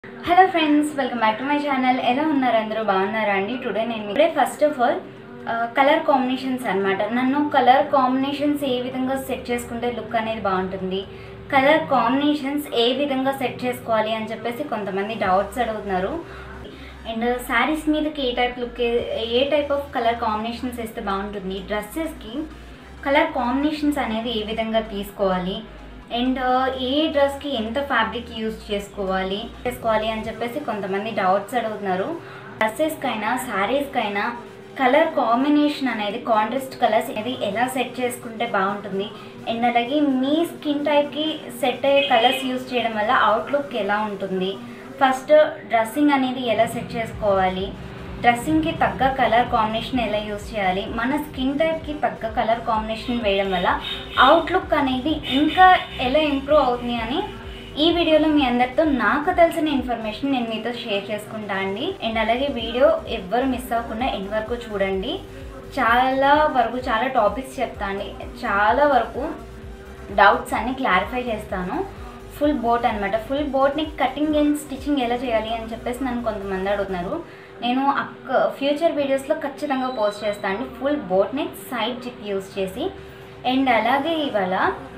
hello friends welcome back to my channel ఎలా ఉన్నారు అందరూ బాగున్నారా అండి టుడే నేను ఇప్పుడే first of all colour combinations అన్నమాట నన్ను కలర్ కాంబినేషన్స్ ఏ విధంగా సెట్ చేసుకుంటే లుక్ అనేది బాగుంటుంది కలర్ కాంబినేషన్స్ ఏ విధంగా సెట్ చేసుకోవాలి అని చెప్పేసి కొంతమంది డౌట్స్ అడుగుతున్నారు అండ్ శారీస్ మీదకి ఏ టైప్ లుక్ ఏ టైప్ ఆఫ్ కలర్ కాంబినేషన్స్ వేస్తే బాగుంటుంది డ్రెస్సెస్కి కలర్ కాంబినేషన్స్ అనేది ఏ విధంగా తీసుకోవాలి అండ్ ఏ డ్రెస్కి ఎంత ఫ్యాబ్రిక్ యూజ్ చేసుకోవాలి చేసుకోవాలి అని చెప్పేసి కొంతమంది డౌట్స్ అడుగుతున్నారు డ్రెస్సెస్కైనా శారీస్కైనా కలర్ కాంబినేషన్ అనేది కాంట్రాస్ట్ కలర్స్ అనేది ఎలా సెట్ చేసుకుంటే బాగుంటుంది అండ్ అలాగే మీ స్కిన్ టైప్కి సెట్ అయ్యే కలర్స్ యూజ్ చేయడం వల్ల అవుట్లుక్ ఎలా ఉంటుంది ఫస్ట్ డ్రెస్సింగ్ అనేది ఎలా సెట్ చేసుకోవాలి డ్రెస్సింగ్కి తగ్గ కలర్ కాంబినేషన్ ఎలా యూస్ చేయాలి మన స్కిన్ టైప్కి తగ్గ కలర్ కాంబినేషన్ వేయడం వల్ల అవుట్లుక్ అనేది ఇంకా ఎలా ఇంప్రూవ్ అవుతుంది అని ఈ వీడియోలో మీ అందరితో నాకు తెలిసిన ఇన్ఫర్మేషన్ నేను మీతో షేర్ చేసుకుంటా అండి అండ్ అలాగే వీడియో ఎవ్వరు మిస్ అవ్వకుండా ఎండ్ వరకు చూడండి చాలా వరకు చాలా టాపిక్స్ చెప్తా అండి చాలా వరకు డౌట్స్ అన్ని క్లారిఫై చేస్తాను ఫుల్ బోట్ అనమాట ఫుల్ బోట్ని కటింగ్ అండ్ స్టిచ్చింగ్ ఎలా చేయాలి అని చెప్పేసి నన్ను కొంతమంది అడుగుతున్నారు నేను అక్క ఫ్యూచర్ వీడియోస్లో ఖచ్చితంగా పోస్ట్ చేస్తాను అండి full boat neck side zip use చేసి అండ్ అలాగే ఇవాళ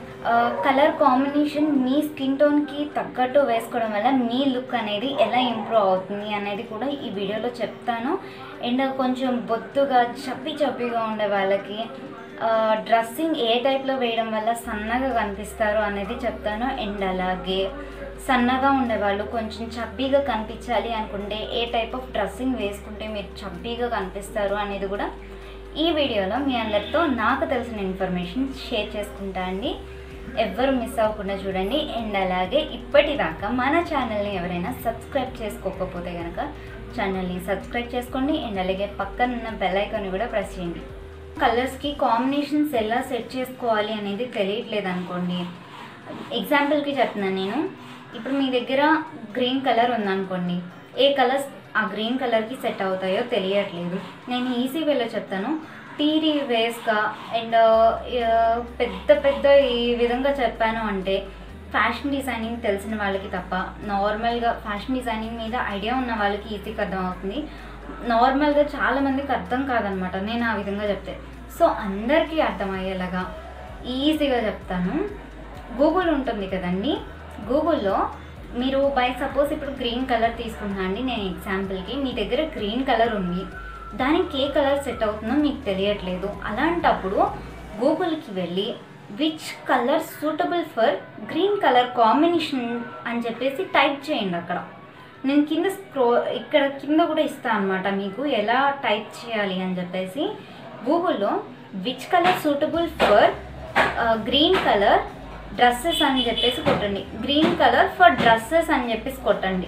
కలర్ కాంబినేషన్ మీ స్కిన్ టోన్కి తగ్గట్టు వేసుకోవడం వల్ల మీ లుక్ అనేది ఎలా ఇంప్రూవ్ అవుతుంది అనేది కూడా ఈ వీడియోలో చెప్తాను అండ్ కొంచెం బొత్తుగా చప్పి చప్పిగా ఉండే వాళ్ళకి డ్రెస్సింగ్ ఏ టైప్లో వేయడం వల్ల సన్నగా కనిపిస్తారు అనేది చెప్తాను అండ్ అలాగే సన్నగా ఉండేవాళ్ళు కొంచెం చబ్బీగా కనిపించాలి అనుకుంటే ఏ టైప్ ఆఫ్ డ్రెస్సింగ్ వేసుకుంటే మీరు చబ్బీగా కనిపిస్తారు అనేది కూడా ఈ వీడియోలో మీ అందరితో నాకు తెలిసిన ఇన్ఫర్మేషన్ షేర్ చేసుకుంటా అండి ఎవ్వరు మిస్ అవ్వకుండా చూడండి అండ్ అలాగే ఇప్పటిదాకా మన ఛానల్ని ఎవరైనా సబ్స్క్రైబ్ చేసుకోకపోతే కనుక ఛానల్ని సబ్స్క్రైబ్ చేసుకోండి అండ్ అలాగే పక్కన ఉన్న బెల్ ఐకాన్ని కూడా ప్రెస్ చేయండి కలర్స్కి కాంబినేషన్స్ ఎలా సెట్ చేసుకోవాలి అనేది తెలియట్లేదు అనుకోండి ఎగ్జాంపుల్కి చెప్తున్నాను నేను ఇప్పుడు మీ దగ్గర గ్రీన్ కలర్ ఉందనుకోండి ఏ కలర్స్ ఆ గ్రీన్ కలర్కి సెట్ అవుతాయో తెలియట్లేదు నేను ఈజీ వేలో చెప్తాను టీరీ వేస్గా అండ్ పెద్ద పెద్ద ఈ విధంగా చెప్పాను అంటే ఫ్యాషన్ డిజైనింగ్ తెలిసిన వాళ్ళకి తప్ప నార్మల్గా ఫ్యాషన్ డిజైనింగ్ మీద ఐడియా ఉన్న వాళ్ళకి ఈజీగా అర్థమవుతుంది నార్మల్గా చాలామందికి అర్థం కాదనమాట నేను ఆ విధంగా చెప్తే సో అందరికీ అర్థమయ్యేలాగా ఈజీగా చెప్తాను గూగుల్ ఉంటుంది కదండి గూగుల్లో మీరు బై సపోజ్ ఇప్పుడు గ్రీన్ కలర్ తీసుకుంటున్నా అండి నేను ఎగ్జాంపుల్కి మీ దగ్గర గ్రీన్ కలర్ ఉంది దానికి ఏ కలర్ సెట్ అవుతుందో మీకు తెలియట్లేదు అలాంటప్పుడు గూగుల్కి వెళ్ళి which colour suitable for green colour combination అని చెప్పేసి టైప్ చేయండి అక్కడ నేను కింద స్క్రో ఇక్కడ కింద కూడా ఇస్తాను అనమాట మీకు ఎలా టైప్ చేయాలి అని చెప్పేసి గూగుల్లో which colour suitable for green colour dresses అని చెప్పేసి కొట్టండి గ్రీన్ కలర్ ఫర్ డ్రెస్సెస్ అని చెప్పేసి కొట్టండి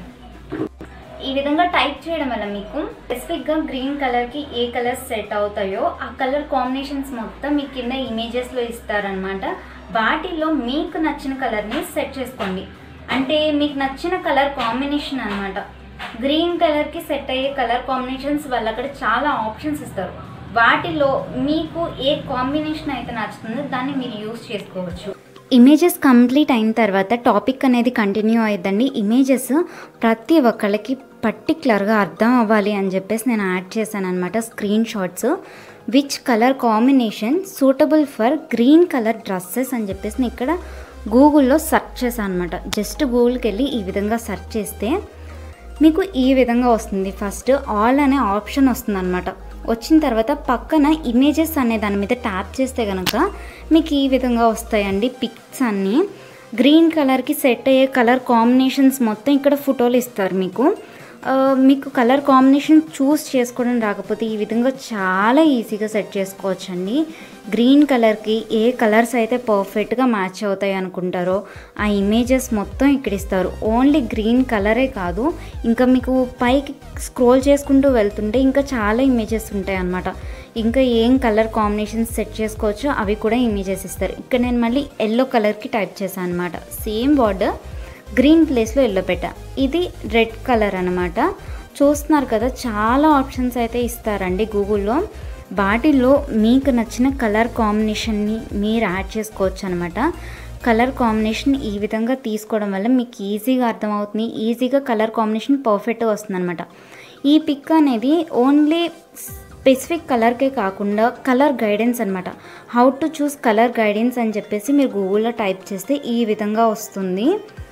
ఈ విధంగా టైప్ చేయడం వల్ల మీకు స్పెసిఫిక్గా గ్రీన్ కలర్కి ఏ కలర్స్ సెట్ అవుతాయో ఆ కలర్ కాంబినేషన్స్ మొత్తం మీ కింద ఇమేజెస్లో ఇస్తారనమాట వాటిలో మీకు నచ్చిన కలర్ని సెట్ చేసుకోండి అంటే మీకు నచ్చిన కలర్ కాంబినేషన్ అనమాట గ్రీన్ కలర్కి సెట్ అయ్యే కలర్ కాంబినేషన్స్ వాళ్ళు అక్కడ చాలా ఆప్షన్స్ ఇస్తారు వాటిలో మీకు ఏ కాంబినేషన్ అయితే నచ్చుతుందో దాన్ని మీరు యూస్ చేసుకోవచ్చు ఇమేజెస్ కంప్లీట్ అయిన తర్వాత టాపిక్ అనేది కంటిన్యూ అయ్యిద్దండి ఇమేజెస్ ప్రతి ఒక్కళ్ళకి పర్టికులర్గా అర్థం అవ్వాలి అని చెప్పేసి నేను యాడ్ చేశాను అనమాట screen shots which colour combination suitable for green colour dresses అని చెప్పేసి నేను ఇక్కడ గూగుల్లో సెర్చ్ చేశాను అనమాట జస్ట్ గూగుల్కి వెళ్ళి ఈ విధంగా సెర్చ్ చేస్తే మీకు ఈ విధంగా వస్తుంది ఫస్ట్ ఆల్ అనే ఆప్షన్ వస్తుంది అనమాట వచ్చిన తర్వాత పక్కన ఇమేజెస్ అనే దాని మీద ట్యాప్ చేస్తే కనుక మీకు ఈ విధంగా వస్తాయండి పిక్స్ అన్నీ గ్రీన్ కలర్కి సెట్ అయ్యే కలర్ కాంబినేషన్స్ మొత్తం ఇక్కడ ఫోటోలు ఇస్తారు మీకు మీకు కలర్ కాంబినేషన్ చూస్ చేసుకోవడం రాకపోతే ఈ విధంగా చాలా ఈజీగా సెట్ చేసుకోవచ్చండి గ్రీన్ కలర్కి ఏ కలర్స్ అయితే పర్ఫెక్ట్గా మ్యాచ్ అవుతాయి అనుకుంటారో ఆ ఇమేజెస్ మొత్తం ఇక్కడ ఇస్తారు ఓన్లీ గ్రీన్ కలరే కాదు ఇంకా మీకు పైకి స్క్రోల్ చేసుకుంటూ వెళ్తుంటే ఇంకా చాలా ఇమేజెస్ ఉంటాయి అన్నమాట ఇంకా ఏం కలర్ కాంబినేషన్స్ సెట్ చేసుకోవచ్చో అవి కూడా ఇమేజెస్ ఇస్తారు ఇక్కడ నేను మళ్ళీ ఎల్లో కలర్కి టైప్ చేశాను అనమాట సేమ్ బార్డర్ గ్రీన్ ప్లేస్లో ఎల్లో పెట్టా ఇది రెడ్ కలర్ అనమాట చూస్తున్నారు కదా చాలా ఆప్షన్స్ అయితే ఇస్తారండి గూగుల్లో వాటిలో మీకు నచ్చిన కలర్ కాంబినేషన్ని మీరు యాడ్ చేసుకోవచ్చు అనమాట కలర్ కాంబినేషన్ ఈ విధంగా తీసుకోవడం వల్ల మీకు ఈజీగా అర్థమవుతుంది ఈజీగా కలర్ కాంబినేషన్ పర్ఫెక్ట్గా వస్తుంది అనమాట ఈ పిక్ అనేది ఓన్లీ స్పెసిఫిక్ కలర్కే కాకుండా కలర్ గైడెన్స్ అనమాట how to choose colour guidance అని చెప్పేసి మీరు గూగుల్లో టైప్ చేస్తే ఈ విధంగా వస్తుంది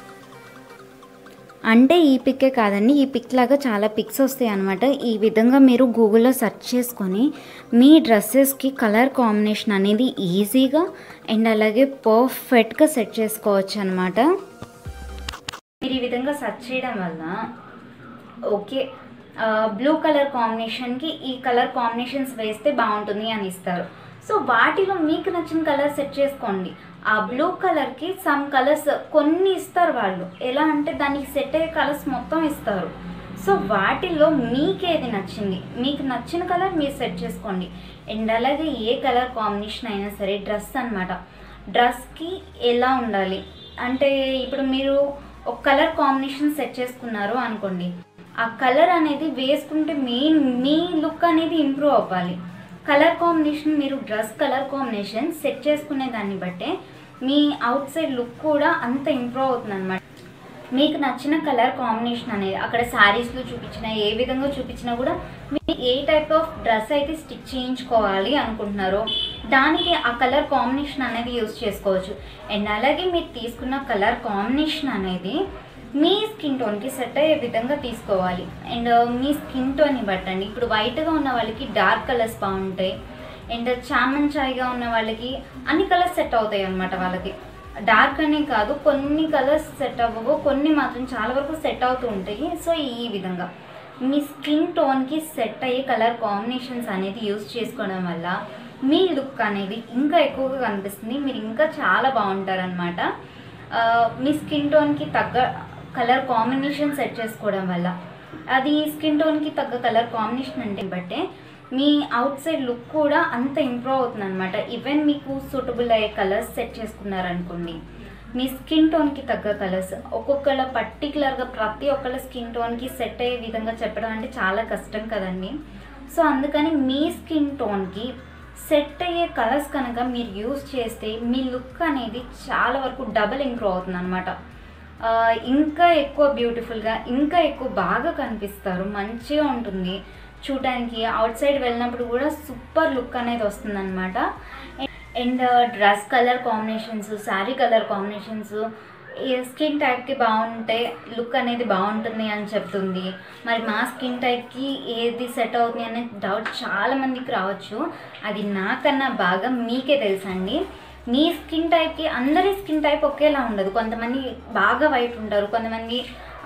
అంటే ఈ పిక్కే కాదండి ఈ పిక్ లాగా చాలా పిక్స్ వస్తాయి అనమాట ఈ విధంగా మీరు గూగుల్లో సెర్చ్ చేసుకొని మీ డ్రెస్సెస్కి కలర్ కాంబినేషన్ అనేది ఈజీగా అండ్ అలాగే పర్ఫెక్ట్గా సెట్ చేసుకోవచ్చు అనమాట మీరు ఈ విధంగా సెర్చ్ చేయడం వల్ల ఓకే బ్లూ కలర్ కాంబినేషన్కి ఈ కలర్ కాంబినేషన్స్ వేస్తే బాగుంటుంది అని ఇస్తారు సో వాటిలో మీకు నచ్చిన కలర్ సెట్ చేసుకోండి ఆ బ్లూ కలర్కి సమ్ కలర్స్ కొన్ని ఇస్తారు వాళ్ళు ఎలా అంటే దానికి సెట్ అయ్యే కలర్స్ మొత్తం ఇస్తారు సో వాటిల్లో మీకేది నచ్చింది మీకు నచ్చిన కలర్ మీరు సెట్ చేసుకోండి అండ్ అలాగే ఏ కలర్ కాంబినేషన్ అయినా సరే డ్రెస్ అనమాట డ్రెస్కి ఎలా ఉండాలి అంటే ఇప్పుడు మీరు ఒక కలర్ కాంబినేషన్ సెట్ చేసుకున్నారు అనుకోండి ఆ కలర్ అనేది వేసుకుంటే మెయిన్ మీ లుక్ అనేది ఇంప్రూవ్ అవ్వాలి కలర్ కాంబినేషన్ మీరు డ్రెస్ కలర్ కాంబినేషన్ సెట్ చేసుకునే దాన్ని బట్టే మీ అవుట్ సైడ్ లుక్ కూడా అంత ఇంప్రూవ్ అవుతుంది అనమాట మీకు నచ్చిన కలర్ కాంబినేషన్ అనేది అక్కడ శారీస్లో చూపించిన ఏ విధంగా చూపించినా కూడా మీరు ఏ టైప్ ఆఫ్ డ్రెస్ అయితే స్టిచ్ చేయించుకోవాలి అనుకుంటున్నారో దానికి ఆ కలర్ కాంబినేషన్ అనేది యూస్ చేసుకోవచ్చు అండ్ అలాగే మీరు తీసుకున్న కలర్ కాంబినేషన్ అనేది మీ స్కిన్ టోన్కి సెట్ అయ్యే విధంగా తీసుకోవాలి అండ్ మీ స్కిన్ టోన్ని బట్టండి ఇప్పుడు వైట్గా ఉన్న వాళ్ళకి డార్క్ కలర్స్ బాగుంటాయి అండ్ చామన్ చాయ్గా ఉన్న వాళ్ళకి అన్ని కలర్స్ సెట్ అవుతాయి అన్నమాట వాళ్ళకి డార్క్ అనే కాదు కొన్ని కలర్స్ సెట్ అవ్వవు కొన్ని మాత్రం చాలా వరకు సెట్ అవుతూ ఉంటాయి సో ఈ విధంగా మీ స్కిన్ టోన్కి సెట్ అయ్యే కలర్ కాంబినేషన్స్ అనేది యూస్ చేసుకోవడం వల్ల మీ లుక్ అనేది ఇంకా ఎక్కువగా కనిపిస్తుంది మీరు ఇంకా చాలా బాగుంటారనమాట మీ స్కిన్ టోన్కి తగ్గ కలర్ కాంబినేషన్ సెట్ చేసుకోవడం వల్ల అది స్కిన్ టోన్కి తగ్గ కలర్ కాంబినేషన్ అంటే బట్టే మీ అవుట్ సైడ్ లుక్ కూడా అంత ఇంప్రూవ్ అవుతుంది అనమాట ఈవెన్ మీకు సూటబుల్ అయ్యే కలర్స్ సెట్ చేసుకున్నారనుకోండి మీ స్కిన్ టోన్కి తగ్గ కలర్స్ ఒక్కొక్కళ్ళ పర్టికులర్గా ప్రతి ఒక్కళ్ళ స్కిన్ టోన్కి సెట్ అయ్యే విధంగా చెప్పడం అంటే చాలా కష్టం కదండి సో అందుకని మీ స్కిన్ టోన్కి సెట్ అయ్యే కలర్స్ కనుక మీరు యూస్ చేస్తే మీ లుక్ అనేది చాలా వరకు డబుల్ ఇంప్రూవ్ అవుతుంది అనమాట ఇంకా ఎక్కువ బ్యూటిఫుల్గా ఇంకా ఎక్కువ బాగా కనిపిస్తారు మంచిగా ఉంటుంది చూడడానికి అవుట్ సైడ్ వెళ్ళినప్పుడు కూడా సూపర్ లుక్ అనేది వస్తుందన్నమాట and dress colour combinations sari colour combinations skin టైప్కి బాగుంటే లుక్ అనేది బాగుంటుంది అని చెప్తుంది మరి మా స్కిన్ టైప్కి ఏది సెట్ అవుతుంది అనే డౌట్ చాలా మందికి రావచ్చు అది నాకన్నా బాగా మీకే తెలుసండి మీ స్కిన్ టైప్కి అందరి స్కిన్ టైప్ ఒకేలా ఉండదు కొంతమంది బాగా వైట్ ఉంటారు కొంతమంది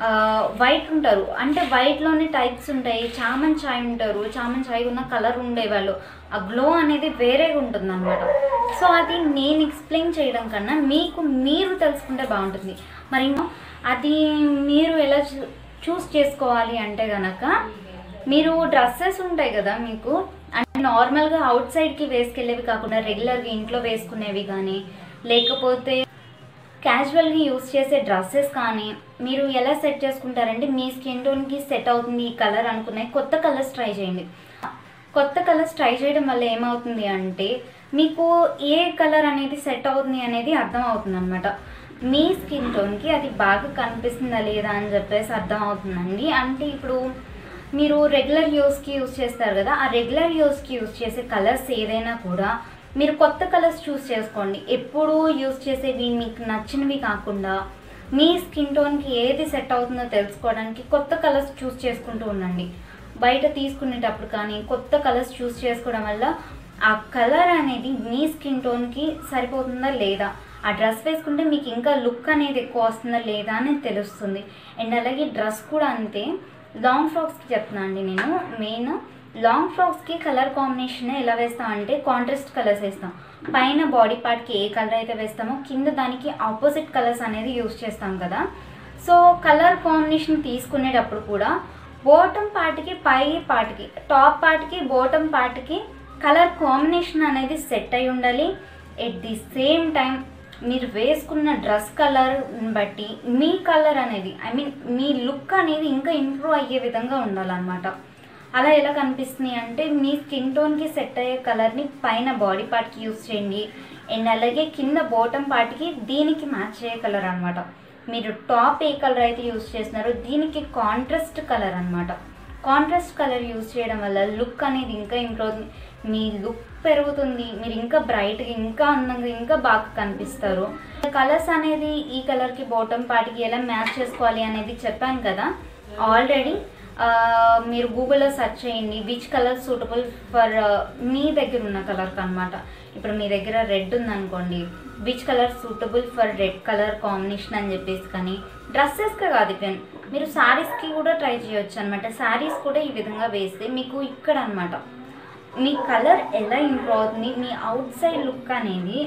వైట్ ఉంటారు అంటే వైట్లోనే టైప్స్ ఉంటాయి చామన్ చాయ్ ఉంటారు చామన్ చాయ్ ఉన్న కలర్ ఉండేవాళ్ళు ఆ గ్లో అనేది వేరేగా ఉంటుంది అనమాట సో అది నేను ఎక్స్ప్లెయిన్ చేయడం కన్నా మీకు మీరు తెలుసుకుంటే బాగుంటుంది మరి అది మీరు ఎలా చూస్ చేసుకోవాలి అంటే కనుక మీరు డ్రెస్సెస్ ఉంటాయి కదా మీకు అంటే నార్మల్గా అవుట్ సైడ్కి వేసుకెళ్ళేవి కాకుండా రెగ్యులర్గా ఇంట్లో వేసుకునేవి కానీ లేకపోతే క్యాజువల్గా యూస్ చేసే డ్రెస్సెస్ కానీ మీరు ఎలా సెట్ చేసుకుంటారంటే మీ స్కిన్ టోన్కి సెట్ అవుతుంది ఈ కలర్ అనుకున్నాయి కొత్త కలర్స్ ట్రై చేయండి కొత్త కలర్స్ ట్రై చేయడం వల్ల ఏమవుతుంది అంటే మీకు ఏ కలర్ అనేది సెట్ అవుతుంది అనేది అర్థం అవుతుంది అనమాట మీ స్కిన్ టోన్కి అది బాగా కనిపిస్తుందా లేదా అని చెప్పేసి అర్థం అవుతుందండి అంటే ఇప్పుడు మీరు రెగ్యులర్ యూస్కి యూస్ చేస్తారు కదా ఆ రెగ్యులర్ యూస్కి యూస్ చేసే కలర్స్ ఏదైనా కూడా మీరు కొత్త కలర్స్ చూస్ చేసుకోండి ఎప్పుడు యూస్ చేసేవి మీకు నచ్చినవి కాకుండా మీ స్కిన్ టోన్కి ఏది సెట్ అవుతుందో తెలుసుకోవడానికి కొత్త కలర్స్ చూస్ చేసుకుంటూ ఉండండి బయట తీసుకునేటప్పుడు కానీ కొత్త కలర్స్ చూస్ చేసుకోవడం వల్ల ఆ కలర్ అనేది మీ స్కిన్ టోన్కి సరిపోతుందా లేదా ఆ డ్రెస్ వేసుకుంటే మీకు ఇంకా లుక్ అనేది ఎక్కువ వస్తుందా లేదా అని తెలుస్తుంది అండ్ అలాగే డ్రెస్ కూడా అంతే లాంగ్ ఫ్రాక్స్కి చెప్తున్నా అండి నేను మెయిన్ లాంగ్ ఫ్రాక్స్కి కలర్ కాంబినేషన్ ఎలా వేస్తాం అంటే కాంట్రాస్ట్ కలర్స్ వేస్తాం పైన బాడీ పార్ట్కి ఏ కలర్ అయితే వేస్తామో కింద దానికి ఆపోజిట్ కలర్స్ అనేది యూస్ చేస్తాం కదా సో కలర్ కాంబినేషన్ తీసుకునేటప్పుడు కూడా బాటమ్ పార్ట్కి పై పార్ట్కి టాప్ పార్ట్కి బాటమ్ పార్ట్కి కలర్ కాంబినేషన్ అనేది సెట్ అయి ఉండాలి ఎట్ ది సేమ్ టైం మీరు వేసుకున్న డ్రెస్ కలర్ బట్టి మీ కలర్ అనేది ఐ మీన్ మీ లుక్ అనేది ఇంకా ఇంప్రూవ్ అయ్యే విధంగా ఉండాలన్నమాట అలా ఎలా కనిపిస్తుంది అంటే మీ స్కిన్ టోన్కి సెట్ అయ్యే కలర్ని పైన బాడీ పార్ట్కి యూస్ చేయండి అండ్ అలాగే కింద బోటం పార్ట్కి దీనికి మ్యాచ్ అయ్యే కలర్ అనమాట మీరు టాప్ ఏ కలర్ అయితే యూస్ చేస్తున్నారో దీనికి కాంట్రాస్ట్ కలర్ అనమాట కాంట్రాస్ట్ కలర్ యూస్ చేయడం వల్ల లుక్ అనేది ఇంకా ఇంప్రూవ్ అవుతుంది మీ లుక్ పెరుగుతుంది మీరు ఇంకా బ్రైట్గా ఇంకా అందంగా ఇంకా బాగా కనిపిస్తారు కలర్స్ అనేది ఈ కలర్కి బాటమ్ పార్ట్కి ఎలా మ్యాచ్ చేసుకోవాలి అనేది చెప్పాను కదా ఆల్రెడీ మీరు గూగుల్లో సెర్చ్ చేయండి విచ్ కలర్ సూటబుల్ ఫర్ మీ దగ్గర ఉన్న కలర్కి అనమాట ఇప్పుడు మీ దగ్గర రెడ్ ఉందనుకోండి which colour suitable for red colour combination అని చెప్పేసి కానీ డ్రెస్సెస్కి కాదు ఇవన్ మీరు శారీస్కి కూడా ట్రై చేయొచ్చు అనమాట శారీస్ కూడా ఈ విధంగా వేస్తే మీకు ఇక్కడ అనమాట మీ కలర్ ఎలా ఇంప్రూవ్ అవుతుంది మీ అవుట్ సైడ్ లుక్ అనేది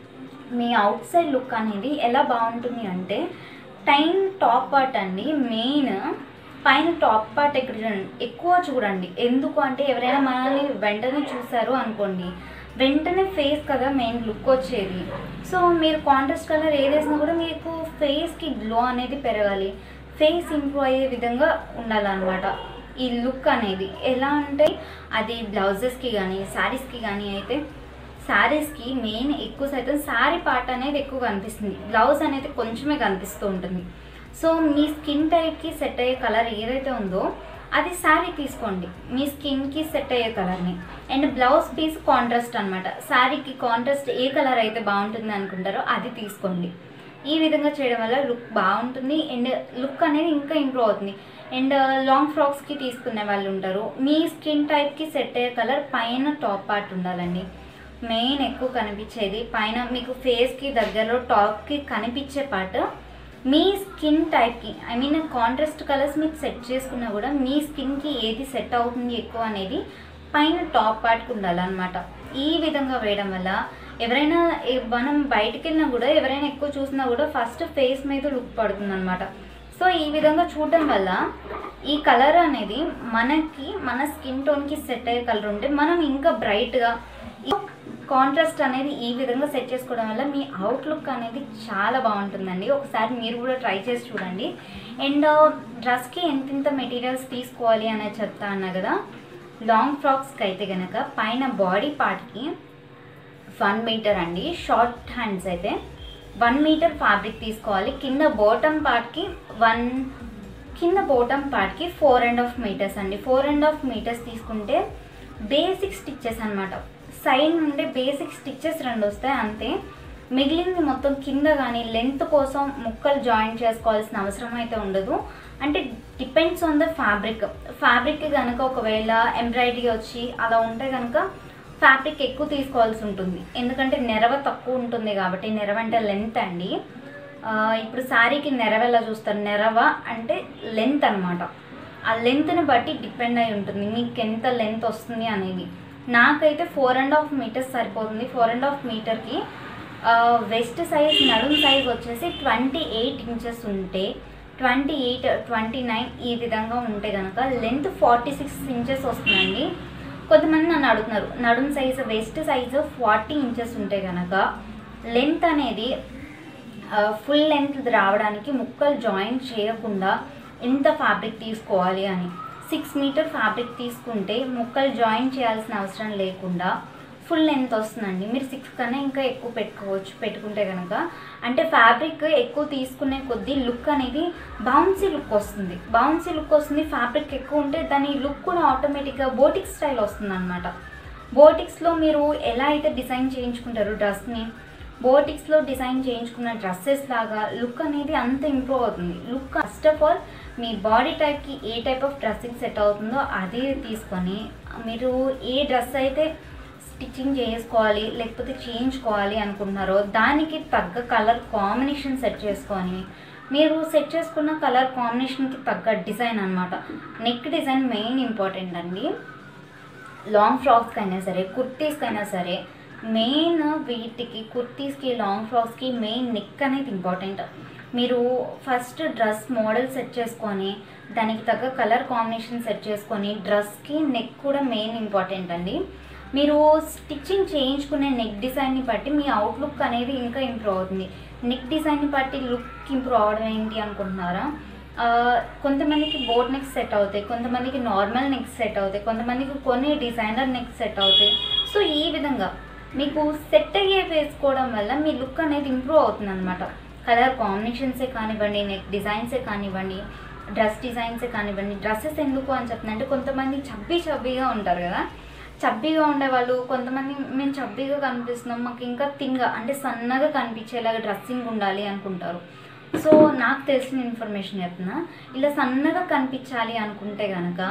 మీ అవుట్ సైడ్ లుక్ అనేది ఎలా బాగుంటుంది అంటే టైం టాప్ పార్ట్ అండి మెయిన్ పైన టాప్ పార్ట్ ఎక్కడ చూడండి ఎక్కువ చూడండి ఎందుకు అంటే ఎవరైనా మనల్ని వెంటనే చూసారు అనుకోండి వెంటనే ఫేస్ కదా మెయిన్ లుక్ వచ్చేది సో మీరు కాంట్రాస్ట్ కలర్ ఏది వేసినా కూడా మీకు ఫేస్కి గ్లో అనేది పెరగాలి ఫేస్ ఇంప్రూవ్ అయ్యే విధంగా ఉండాలన్నమాట ఈ లుక్ అనేది ఎలా అంటే అది బ్లౌజెస్కి కానీ శారీస్కి కానీ అయితే శారీస్కి మెయిన్ ఎక్కువ శాతం శారీ పార్ట్ అనేది ఎక్కువ కనిపిస్తుంది బ్లౌజ్ అనేది కొంచెమే కనిపిస్తూ ఉంటుంది సో మీ స్కిన్ టైప్కి సెట్ అయ్యే కలర్ ఏదైతే ఉందో అది శారీ తీసుకోండి మీ స్కిన్కి సెట్ అయ్యే కలర్ని అండ్ బ్లౌజ్ పీస్ కాంట్రాస్ట్ అనమాట శారీకి కాంట్రాస్ట్ ఏ కలర్ అయితే బాగుంటుంది అనుకుంటారో అది తీసుకోండి ఈ విధంగా చేయడం వల్ల లుక్ బాగుంటుంది అండ్ లుక్ అనేది ఇంకా ఇంప్రూవ్ అవుతుంది అండ్ లాంగ్ ఫ్రాక్స్కి తీసుకునే వాళ్ళు ఉంటారు మీ స్కిన్ టైప్కి సెట్ అయ్యే కలర్ పైన టాప్ పార్ట్ ఉండాలండి మెయిన్ ఎక్కువ కనిపించేది పైన మీకు ఫేస్కి దగ్గరలో టాప్కి కనిపించే పార్ట్ మీ స్కిన్ టైప్కి ఐ మీన్ కాంట్రాస్ట్ కలర్స్ మీరు సెట్ చేసుకున్నా కూడా మీ స్కిన్కి ఏది సెట్ అవుతుంది ఎక్కువ అనేది పైన టాప్ పార్ట్కి ఉండాలన్నమాట ఈ విధంగా వేయడం వల్ల ఎవరైనా ఏ- మనం బయటికి వెళ్ళినా కూడా ఎవరైనా ఎక్కువ చూసినా కూడా ఫస్ట్ ఫేస్ మీద లుక్ పడుతుంది అనమాట సో ఈ విధంగా చూడడం వల్ల ఈ కలర్ అనేది మనకి మన స్కిన్ టోన్కి సెట్ అయ్యే కలర్ ఉంటే మనం ఇంకా బ్రైట్గా కాంట్రాస్ట్ అనేది ఈ విధంగా సెట్ చేసుకోవడం వల్ల మీ అవుట్లుక్ అనేది చాలా బాగుంటుందండి ఒకసారి మీరు కూడా ట్రై చేసి చూడండి అండ్ డ్రెస్కి ఎంతెంత మెటీరియల్స్ తీసుకోవాలి అనేది చెప్తా అన్నా కదా లాంగ్ ఫ్రాక్స్కి అయితే కనుక పైన బాడీ పార్ట్కి వన్ మీటర్ అండి షార్ట్ హ్యాండ్స్ అయితే వన్ మీటర్ ఫ్యాబ్రిక్ తీసుకోవాలి కింద బాటమ్ పార్ట్కి వన్ కింద బాటమ్ పార్ట్కి ఫోర్ అండ్ హాఫ్ మీటర్స్ అండి ఫోర్ అండ్ హాఫ్ మీటర్స్ తీసుకుంటే బేసిక్ స్టిచ్చెస్ అనమాట సైడ్ నుండి బేసిక్ స్టిచ్చెస్ రెండు వస్తాయి అంతే మిగిలింది మొత్తం కింద కానీ లెంత్ కోసం ముక్కలు జాయిన్ చేసుకోవాల్సిన అవసరం అయితే ఉండదు అంటే depends on the fabric fabric కనుక ఒకవేళ ఎంబ్రాయిడరీ వచ్చి అలా ఉంటే కనుక ఫ్యాబ్రిక్ ఎక్కువ తీసుకోవాల్సి ఉంటుంది ఎందుకంటే నెరవ తక్కువ ఉంటుంది కాబట్టి నెరవ అంటే లెంత్ అండి ఆ, ఇప్పుడు శారీకి నెరవ ఎలా చూస్తారు నెరవ అంటే లెంత్ అనమాట ఆ లెంత్ని బట్టి డిపెండ్ అయి ఉంటుంది మీకు ఎంత లెంత్ వస్తుంది అనేది నాకైతే ఫోర్ అండ్ హాఫ్ మీటర్స్ సరిపోతుంది ఫోర్ అండ్ హాఫ్ మీటర్కి వెస్ట్ సైజ్ నడుం సైజ్ వచ్చేసి ట్వంటీ ఎయిట్ ఇంచెస్ ఉంటే ట్వంటీ ఎయిట్ ట్వంటీ నైన్ ఈ విధంగా ఉంటే కనుక లెంత్ ఫార్టీ సిక్స్ ఇంచెస్ వస్తుందండి కొంతమంది నన్ను అడుగుతున్నారు నడుం size waist size forty inches ఉంటే కనుక లెంత్ అనేది ఫుల్ లెంత్ రావడానికి ముక్కలు జాయిన్ చేయకుండా ఎంత ఫ్యాబ్రిక్ తీసుకోవాలి అని సిక్స్ మీటర్ ఫ్యాబ్రిక్ తీసుకుంటే ముక్కలు జాయిన్ చేయాల్సిన అవసరం లేకుండా ఫుల్ లెంత్ వస్తుందండి మీరు సిక్స్ కన్నా ఇంకా ఎక్కువ పెట్టుకోవచ్చు పెట్టుకుంటే కనుక అంటే ఫ్యాబ్రిక్ ఎక్కువ తీసుకునే కొద్దీ లుక్ అనేది బౌన్సీ లుక్ వస్తుంది బౌన్సీ లుక్ వస్తుంది ఫ్యాబ్రిక్ ఎక్కువ ఉంటే దాని లుక్ కూడా ఆటోమేటిక్గా బోటిక్ స్టైల్ వస్తుంది అనమాట బోటిక్స్లో మీరు ఎలా అయితే డిజైన్ చేయించుకుంటారు డ్రెస్ని బోటిక్స్లో డిజైన్ చేయించుకున్న డ్రెస్సెస్ లాగా లుక్ అనేది అంత ఇంప్రూవ్ అవుతుంది లుక్ ఫస్ట్ ఆఫ్ ఆల్ మీ బాడీ టైప్కి ఏ టైప్ ఆఫ్ డ్రెస్సింగ్ సెట్ అవుతుందో అదే తీసుకొని మీరు ఏ డ్రెస్ అయితే స్టిచ్చింగ్ చేసుకోవాలి లేకపోతే చేయించుకోవాలి అనుకుంటున్నారో దానికి తగ్గ కలర్ కాంబినేషన్ సెట్ చేసుకొని మీరు సెట్ చేసుకున్న కలర్ కాంబినేషన్కి తగ్గ డిజైన్ అనమాట నెక్ డిజైన్ మెయిన్ ఇంపార్టెంట్ అండి లాంగ్ ఫ్రాక్స్కి అయినా సరే కుర్తీస్కి అయినా సరే మెయిన్ వీటికి కుర్తీస్కి లాంగ్ ఫ్రాక్స్కి మెయిన్ నెక్ అనేది ఇంపార్టెంట్ మీరు ఫస్ట్ డ్రెస్ మోడల్ సెట్ చేసుకొని దానికి తగ్గ కలర్ కాంబినేషన్ సెట్ చేసుకొని డ్రెస్కి నెక్ కూడా మెయిన్ ఇంపార్టెంట్ అండి మీరు స్టిచ్చింగ్ చేయించుకునే నెక్ డిజైన్ని బట్టి మీ అవుట్లుక్ అనేది ఇంకా ఇంప్రూవ్ అవుతుంది నెక్ డిజైన్ని బట్టి లుక్ ఇంప్రూవ్ అవడం ఏంటి అనుకుంటున్నారా ఆ, కొంతమందికి బోట్ నెక్స్ సెట్ అవుతాయి కొంతమందికి నార్మల్ నెక్స్ సెట్ అవుతాయి కొంతమందికి కొన్ని డిజైనర్ నెక్స్ సెట్ అవుతాయి సో ఈ విధంగా మీకు సెట్ అయ్యే వేసుకోవడం వల్ల మీ లుక్ అనేది ఇంప్రూవ్ అవుతుంది అనమాట కలర్ కాంబినేషన్సే కానివ్వండి నెక్ డిజైన్సే కానివ్వండి డ్రెస్ డిజైన్సే కానివ్వండి డ్రెస్సెస్ ఎందుకు అని చెప్తుందంటే కొంతమంది చబ్బీ చబ్బీగా ఉంటారు కదా చబ్బీగా ఉండేవాళ్ళు కొంతమంది మేము చబ్బీగా కనిపిస్తున్నాం మాకు ఇంకా తింగా అంటే సన్నగా కనిపించేలాగా డ్రెస్సింగ్ ఉండాలి అనుకుంటారు సో నాకు తెలిసిన ఇన్ఫర్మేషన్ చెప్తున్నా ఇలా సన్నగా కనిపించాలి అనుకుంటే కనుక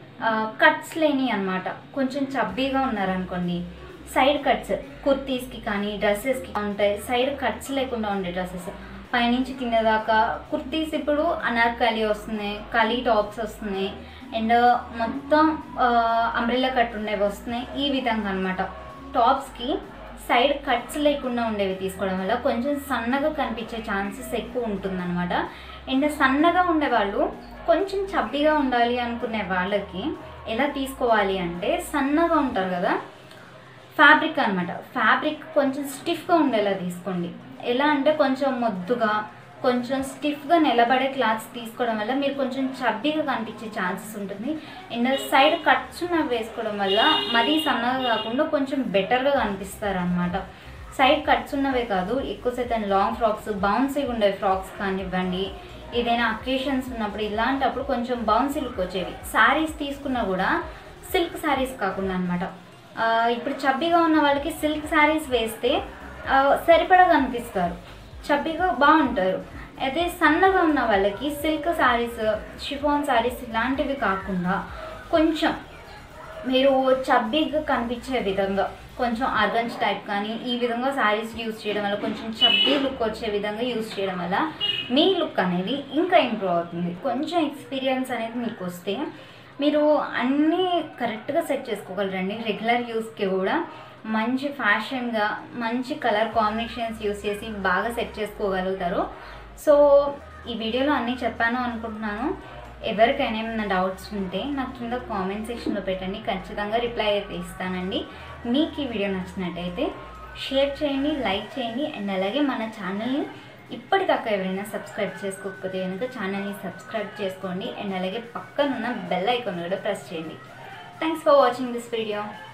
కట్స్ లేని అనమాట కొంచెం చబ్బీగా ఉన్నారనుకోండి సైడ్ కట్స్ కుర్తీస్కి కానీ డ్రెస్సెస్కి ఉంటాయి సైడ్ కట్స్ లేకుండా ఉండే డ్రెస్సెస్ పైనుంచి కింద దాకా కుర్తీస్ ఇప్పుడు అనార్కలి వస్తున్నాయి కలీ టాప్స్ వస్తున్నాయి అండ్ మొత్తం అంబ్రెల్లా కట్ ఉండేవి వస్తున్నాయి ఈ విధంగా అనమాట టాప్స్కి సైడ్ కట్స్ లేకుండా ఉండేవి తీసుకోవడం వల్ల కొంచెం సన్నగా కనిపించే ఛాన్సెస్ ఎక్కువ ఉంటుందన్నమాట అండ్ సన్నగా ఉండేవాళ్ళు కొంచెం చబ్బిగా ఉండాలి అనుకునే వాళ్ళకి ఎలా తీసుకోవాలి అంటే సన్నగా ఉంటారు కదా ఫ్యాబ్రిక్ అనమాట ఫ్యాబ్రిక్ కొంచెం స్టిఫ్గా ఉండేలా తీసుకోండి ఎలా అంటే కొంచెం మొద్దుగా కొంచెం స్టిఫ్గా నిలబడే క్లాత్స్ తీసుకోవడం వల్ల మీరు కొంచెం చబ్బీగా కనిపించే ఛాన్సెస్ ఉంటుంది అండ్ సైడ్ కట్స్ ఉన్నవి వేసుకోవడం వల్ల మరీ సన్నగా కాకుండా కొంచెం బెటర్గా కనిపిస్తారు అనమాట సైడ్ కట్స్ ఉన్నవే కాదు ఎక్కువ శాతం లాంగ్ ఫ్రాక్స్ బౌన్సీగా ఉండే ఫ్రాక్స్ కానివ్వండి ఏదైనా అకేషన్స్ ఉన్నప్పుడు ఇలాంటప్పుడు కొంచెం బౌన్సీ లుక్ వచ్చేవి శారీస్ తీసుకున్నా కూడా సిల్క్ శారీస్ కాకుండా అనమాట ఇప్పుడు చబ్బీగా ఉన్న వాళ్ళకి సిల్క్ శారీస్ వేస్తే ఆ, సరిపడా కనిపిస్తారు చబ్బీగా బాగుంటారు అదే సన్నగా ఉన్న వాళ్ళకి సిల్క్ శారీస్ షిఫాన్ శారీస్ ఇలాంటివి కాకుండా కొంచెం మీరు చబ్బీగా కనిపించే విధంగా కొంచెం ఆర్గన్స్ టైప్ కానీ ఈ విధంగా శారీస్ యూస్ చేయడం వల్ల కొంచెం చబ్బీ లుక్ వచ్చే విధంగా యూస్ చేయడం వల్ల మీ లుక్ అనేది ఇంకా ఇంప్రూవ్ అవుతుంది కొంచెం ఎక్స్పీరియన్స్ అనేది మీకు వస్తే మీరు అన్నీ కరెక్ట్గా సెట్ చేసుకోగలరండి రెగ్యులర్ యూస్కి కూడా మంచి ఫ్యాషన్గా మంచి కలర్ కాంబినేషన్స్ యూస్ చేసి బాగా సెట్ చేసుకోగలుగుతారు సో ఈ వీడియోలో అన్నీ చెప్పాను అనుకుంటున్నాను ఎవరికైనా ఏమైనా డౌట్స్ ఉంటే నాకు కింద కామెంట్ సెక్షన్లో పెట్టండి ఖచ్చితంగా రిప్లై అయితే ఇస్తానండి మీకు ఈ వీడియో నచ్చినట్టయితే షేర్ చేయండి లైక్ చేయండి అండ్ అలాగే మన ఛానల్ని ఇప్పటిదాకా ఎవరైనా సబ్స్క్రైబ్ చేసుకోకపోతే కనుక ఛానల్ని సబ్స్క్రైబ్ చేసుకోండి అండ్ అలాగే పక్కనున్న బెల్ ఐకాన్ కూడా ప్రెస్ చేయండి thanks for watching this video